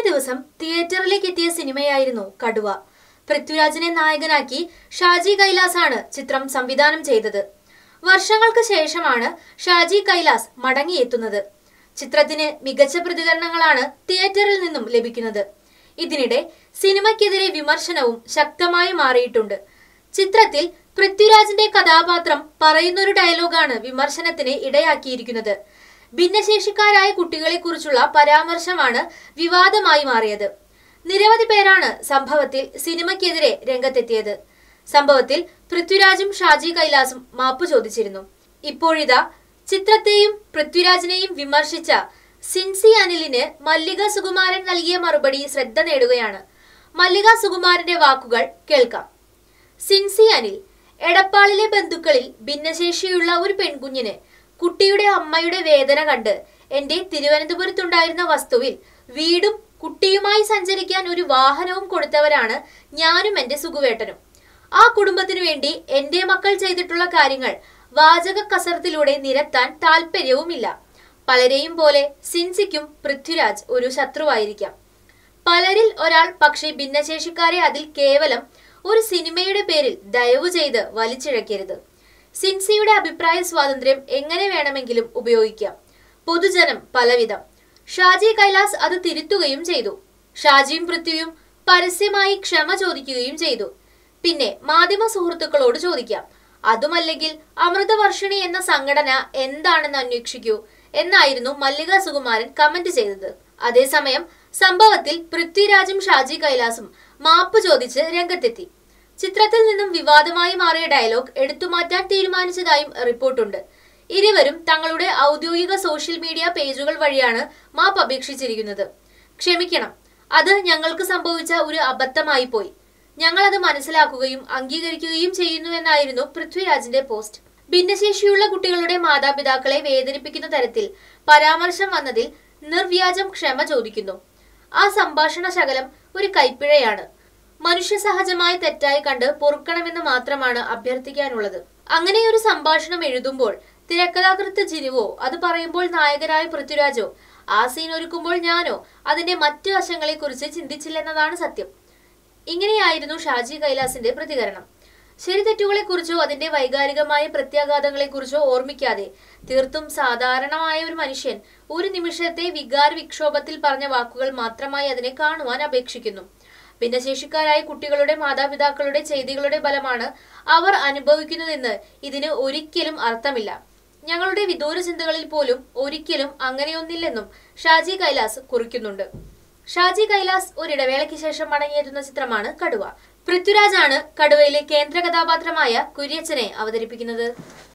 ദിവസം തിയേറ്ററിലേക്ക് എത്തിയ സിനിമയായിരുന്നു കടുവ പൃഥ്വിരാജിനെ നായകനാക്കി ഷാജി കൈലാസാണ് ചിത്രം സംവിധാനം ചെയ്തത് വർഷങ്ങൾക്ക് ശേഷമാണ് ഷാജി കൈലാസ് മടങ്ങിയെത്തുന്നത് ചിത്രത്തിന് മികച്ച പ്രതികരണങ്ങളാണ് തിയേറ്ററിൽ നിന്നും ലഭിക്കുന്നത് ഇതിനിടെ സിനിമയ്ക്കെതിരെ വിമർശനവും ശക്തമായി മാറിയിട്ടുണ്ട് ചിത്രത്തിൽ പൃഥ്വിരാജിന്റെ കഥാപാത്രം പറയുന്നൊരു ഡയലോഗാണ് വിമർശനത്തിന് ഇടയാക്കിയിരിക്കുന്നത് ഭിന്നശേഷിക്കാരായ കുട്ടികളെക്കുറിച്ചുള്ള പരാമർശമാണ് വിവാദമായി മാറിയത് നിരവധി പേരാണ് സംഭവത്തിൽ സിനിമയ്ക്കെതിരെ രംഗത്തെത്തിയത് സംഭവത്തിൽ പൃഥ്വിരാജും ഷാജി കൈലാസും മാപ്പ് ചോദിച്ചിരുന്നു ഇപ്പോഴിതാ ചിത്രത്തെയും പൃഥ്വിരാജിനെയും വിമർശിച്ച സിൻസി അനിലിന് മല്ലിക സുകുമാരൻ നൽകിയ മറുപടി ശ്രദ്ധ നേടുകയാണ് മല്ലിക സുകുമാരന്റെ വാക്കുകൾ കേൾക്കാം സിൻസി അനിൽ എടപ്പാളിലെ ബന്ധുക്കളിൽ ഭിന്നശേഷിയുള്ള ഒരു പെൺകുഞ്ഞിന് കുട്ടിയുടെ അമ്മയുടെ വേദന കണ്ട് എന്റെ തിരുവനന്തപുരത്തുണ്ടായിരുന്ന വസ്തുവിൽ വീടും കുട്ടിയുമായി സഞ്ചരിക്കാൻ ഒരു വാഹനവും കൊടുത്തവരാണ് ഞാനും എന്റെ സുഖുവേട്ടനും ആ കുടുംബത്തിനു വേണ്ടി എന്റെ മക്കൾ ചെയ്തിട്ടുള്ള കാര്യങ്ങൾ വാചക കസർത്തിലൂടെ നിരത്താൻ താല്പര്യവുമില്ല പലരെയും പോലെ സിൻസിക്കും പൃഥ്വിരാജ് ഒരു ശത്രുവായിരിക്കാം പലരിൽ ഒരാൾ പക്ഷേ ഭിന്നശേഷിക്കാരെ അതിൽ കേവലം ഒരു സിനിമയുടെ പേരിൽ ദയവു ചെയ്ത് വലിച്ചിഴക്കരുത് സിൻസിയുടെ അഭിപ്രായ സ്വാതന്ത്ര്യം എങ്ങനെ വേണമെങ്കിലും ഉപയോഗിക്കാം പൊതുജനം പലവിധം ഷാജി കൈലാസ് അത് തിരുത്തുകയും ചെയ്തു ഷാജിയും പൃഥ്വിയും പരസ്യമായി ക്ഷമ ചോദിക്കുകയും ചെയ്തു പിന്നെ മാധ്യമ സുഹൃത്തുക്കളോട് ചോദിക്കാം അതുമല്ലെങ്കിൽ അമൃതവർഷിണി എന്ന സംഘടന എന്താണെന്ന് അന്വേഷിക്കൂ എന്നായിരുന്നു മല്ലിക സുകുമാരൻ കമന്റ് ചെയ്തത് അതേസമയം സംഭവത്തിൽ പൃഥ്വിരാജും ഷാജി കൈലാസും മാപ്പ് ചോദിച്ച് രംഗത്തെത്തി ചിത്രത്തിൽ നിന്നും വിവാദമായി മാറിയ ഡയലോഗ് എടുത്തുമാറ്റാൻ തീരുമാനിച്ചതായും റിപ്പോർട്ടുണ്ട് ഇരുവരും തങ്ങളുടെ ഔദ്യോഗിക സോഷ്യൽ മീഡിയ പേജുകൾ വഴിയാണ് മാപ്പ് അപേക്ഷിച്ചിരിക്കുന്നത് ക്ഷമിക്കണം അത് ഞങ്ങൾക്ക് സംഭവിച്ച ഒരു അബദ്ധമായി പോയി ഞങ്ങൾ അത് മനസ്സിലാക്കുകയും അംഗീകരിക്കുകയും ചെയ്യുന്നുവെന്നായിരുന്നു പൃഥ്വിരാജിന്റെ പോസ്റ്റ് ഭിന്നശേഷിയുള്ള കുട്ടികളുടെ മാതാപിതാക്കളെ വേദനിപ്പിക്കുന്ന തരത്തിൽ പരാമർശം വന്നതിൽ നിർവ്യാജം ക്ഷമ ചോദിക്കുന്നു ആ സംഭാഷണ ശകലം ഒരു കൈപ്പിഴയാണ് മനുഷ്യ സഹജമായ തെറ്റായി കണ്ട് പൊറുക്കണമെന്ന് മാത്രമാണ് അഭ്യർത്ഥിക്കാനുള്ളത് അങ്ങനെ ഒരു സംഭാഷണം എഴുതുമ്പോൾ തിരക്കഥാകൃത്ത് ജിനുവോ അത് പറയുമ്പോൾ നായകനായ പൃഥ്വിരാജോ ആ സീൻ ഒരുക്കുമ്പോൾ ഞാനോ അതിന്റെ മറ്റു വശങ്ങളെക്കുറിച്ച് ചിന്തിച്ചില്ലെന്നതാണ് സത്യം ഇങ്ങനെയായിരുന്നു ഷാജി കൈലാസിന്റെ പ്രതികരണം ശരി തെറ്റുകളെക്കുറിച്ചോ അതിന്റെ വൈകാരികമായ പ്രത്യാഘാതങ്ങളെക്കുറിച്ചോ ഓർമ്മിക്കാതെ തീർത്തും സാധാരണമായ ഒരു മനുഷ്യൻ ഒരു നിമിഷത്തെ വികാര വിക്ഷോഭത്തിൽ പറഞ്ഞ വാക്കുകൾ മാത്രമായി അതിനെ കാണുവാൻ അപേക്ഷിക്കുന്നു ഭിന്നശേഷിക്കാരായ കുട്ടികളുടെ മാതാപിതാക്കളുടെ ചെയ്തികളുടെ ഫലമാണ് അവർ അനുഭവിക്കുന്നതെന്ന് ഇതിന് ഒരിക്കലും അർത്ഥമില്ല ഞങ്ങളുടെ വിദൂര ചിന്തകളിൽ പോലും ഒരിക്കലും അങ്ങനെയൊന്നില്ലെന്നും ഷാജി കൈലാസ് കുറിക്കുന്നുണ്ട് ഷാജി കൈലാസ് ഒരിടവേളയ്ക്ക് ശേഷം മടങ്ങിയെത്തുന്ന ചിത്രമാണ് കടുവ പൃഥ്വിരാജാണ് കടുവയിലെ കേന്ദ്ര കഥാപാത്രമായ കുര്യച്ചനെ അവതരിപ്പിക്കുന്നത്